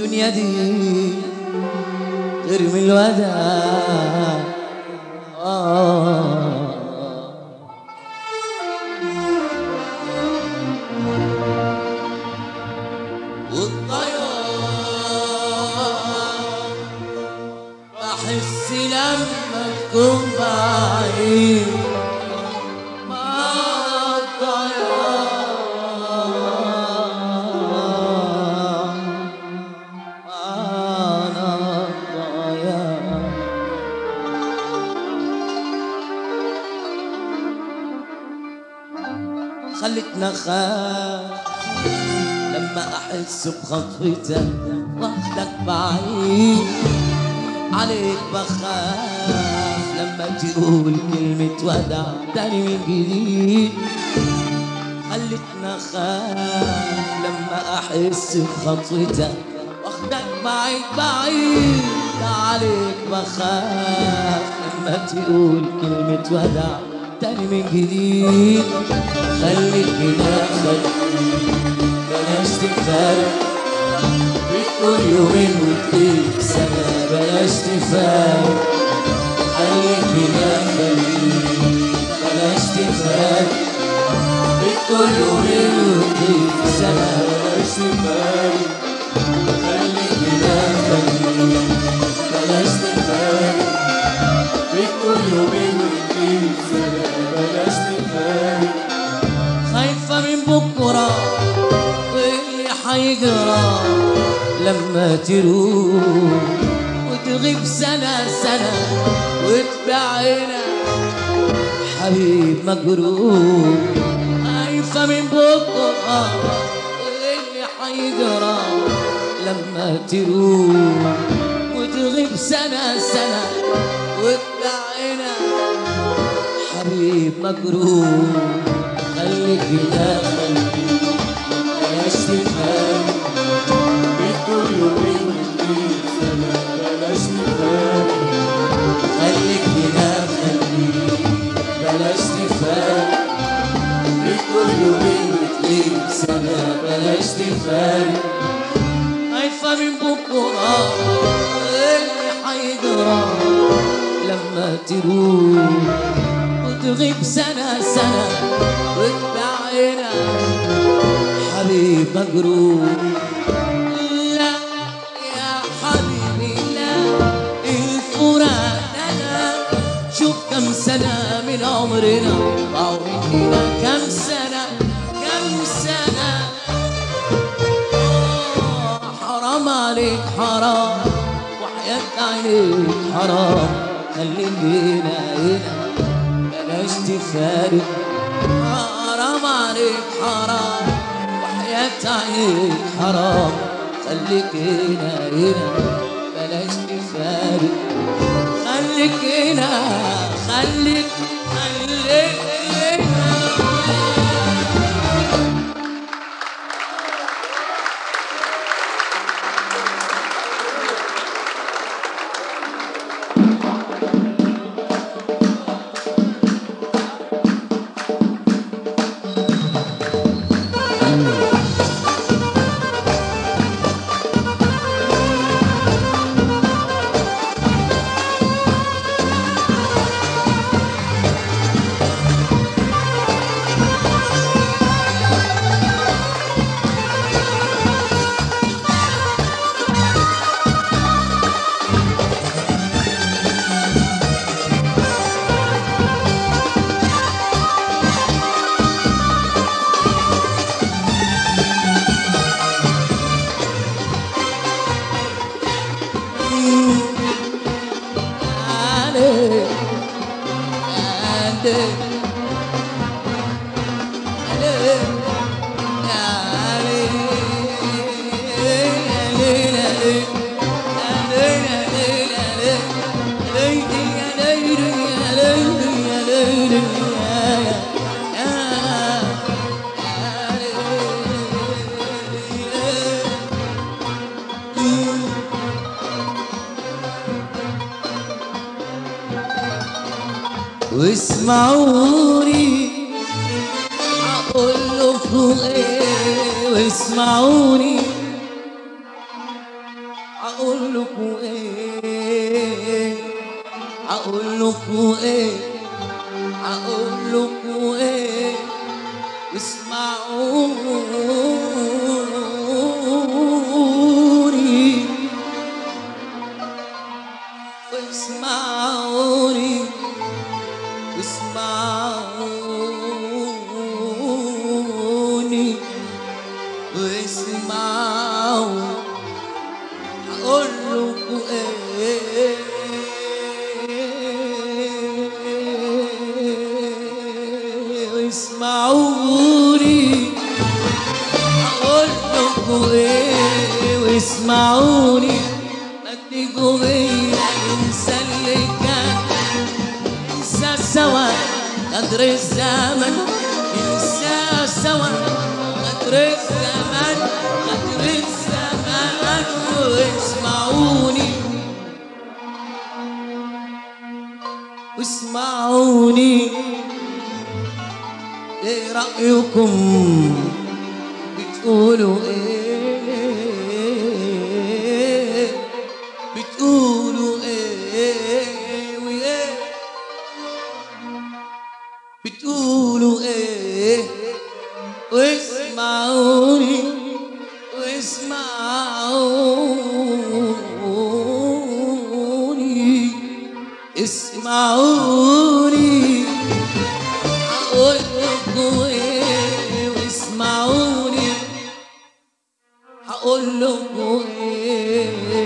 الدنيا دي ترمي الوداع آه والطيار بحس لما تكون بعيد مع الطيار أنا الطيار خلتنا خاف لما احس بخطوتك واخدك بعيد عليك بخاف لما تقول كلمة ودع تاني من جديد خلتنا خاف لما احس بخطوتك واخدك بعيد بعيد عليك بخاف لما تقول كلمة ودع تاني من جديد خليك هنا خليك بلاش تفارق بتقول يومين وتغيب سنة بلاش تفارق خليك هنا خليك بلاش تفارق بتقول يومين وتغيب سنة بلاش تفارق خليك هنا خليك بلاش تفارق بتقول يومين وتغيب سنة بلاش تفارق خايفة من بكرة واللي حيجرى لما تروح وتغيب سنة سنة وتبعنا حبيب مجروح خايفة من بكرة واللي حيجرى لما تروح وتغيب سنة سنة وتبعنا حبيب مجروح خليك هنا خليك بلاش تفهم بتقول يومين وتغيب سنة بلاش تفهم خليك هنا خليك بلاش تفهم بتقول يومين وتغيب سنة بلاش تفهم خايفة من بكرة اللي حيجرى لما تروح وتغيب سنة سنة وتبعنا حبيب مجروح لا يا حبيبي لا الفراق أنا شوف كم سنة من عمرنا ضاعوا مننا كم سنة كم سنة آه، حرام عليك حرام وحياة عينيك حرام خلينا هنا بلاش تفارق حرام عليك حرام وحياة عينيك حرام خليك هنا هنا بلاش تفارق خليك هنا خليك خليك هنا واسمعوني اقول لكم ايه واسمعوني اقول لكم ايه اقول لكم ايه اقول لكم ايه اسمعوني واسمعوني واسمعوني واسمعوا اقول لكم ايه واسمعوني اقول لكم ايه واسمعوني ما تيجوا بينا ننسى اللي كان ننسى سوا قدر الزمن ننسى سوا قدر الزمن قدر الزمن واسمعوني واسمعوني ايه رأيكم بتقولوا ايه بتقولوا ايه وإيه بتقولوا ايه واسمعوني واسمعوني اسمعوني اقول لكم ايه واسمعوني هقول لكم ايه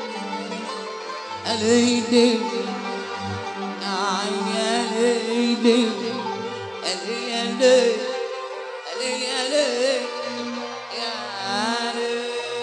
اليدي يا عيالي اليدي اليدي يا علي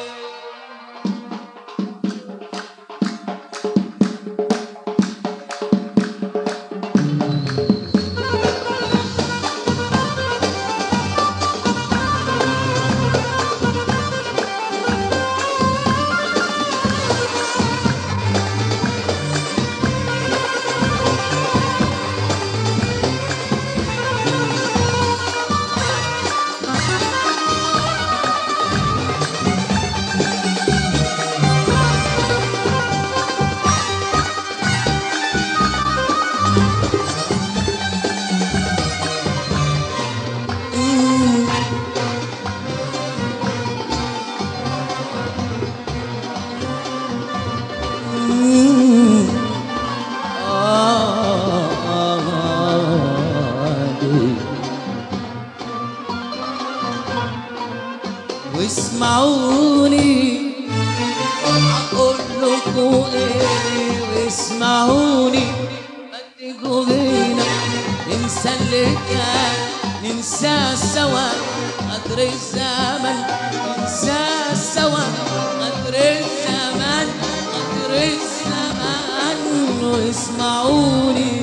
واسمعوني اقول لكم ايه واسمعوني ما تيجوا بينا ننسى اللي كان ننسى سوا قدر الزمن ننسى سوا قدر الزمن قدر الزمن واسمعوني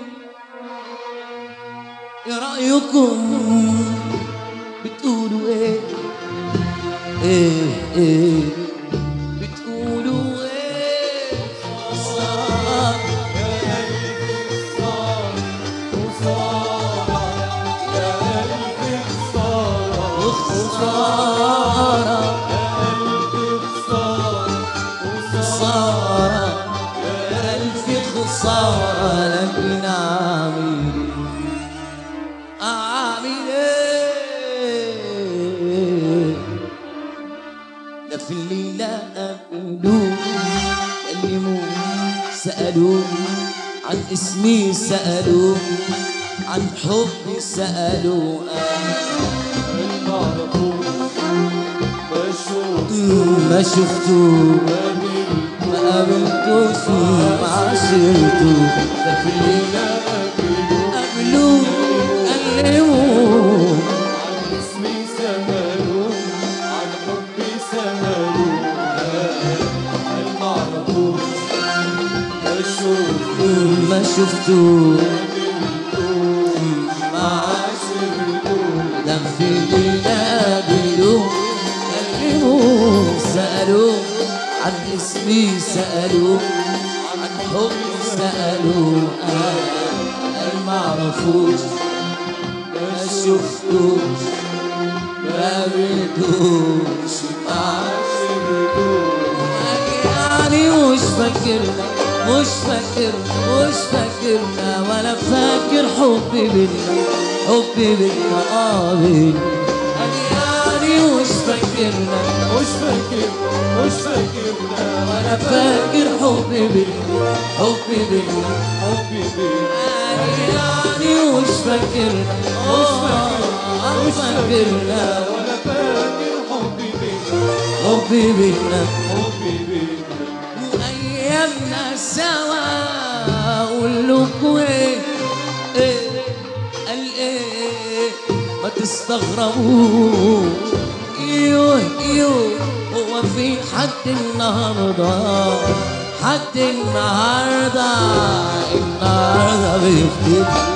يا رأيكم بتقولوا ايه ايه ايه بتقولوا ايه صار وخسارة خسارة ألف خسارة لكن أعمل أعمل إيه ده في الليلة قالوا كلموا سألوا عن اسمي سألوا عن حبي سألوا ما شفتوا ما قابلتوش ما عشرتوا ده في الليلة قابلوا كلموا ما شفتوا ما ده في الليلة قابلوا كلموا سألوا عن اسمي سألوا عن حبي سألوا أنا ما عرفوش ما شفتوش ما قابلتوش ما عرفتوش فاكرنا مش فاكرنا مش فاكرنا ولا فاكر حبي بينا حبي بينا اه بينا يعني مش فاكرنا مش فاكر مش فاكرنا ولا فاكر حبي بينا حبي بينا حبي بيك يعني مش فاكرنا مش فاكرنا مش فاكرنا ولا فاكر حبي بيك حبي بينا حبي بيك وايامنا سوا اقول لكم ايه ايه قال ايه ما تستغربوا ايوه ايوه هو في حد النهارده حد النهارده النهارده بيفتكر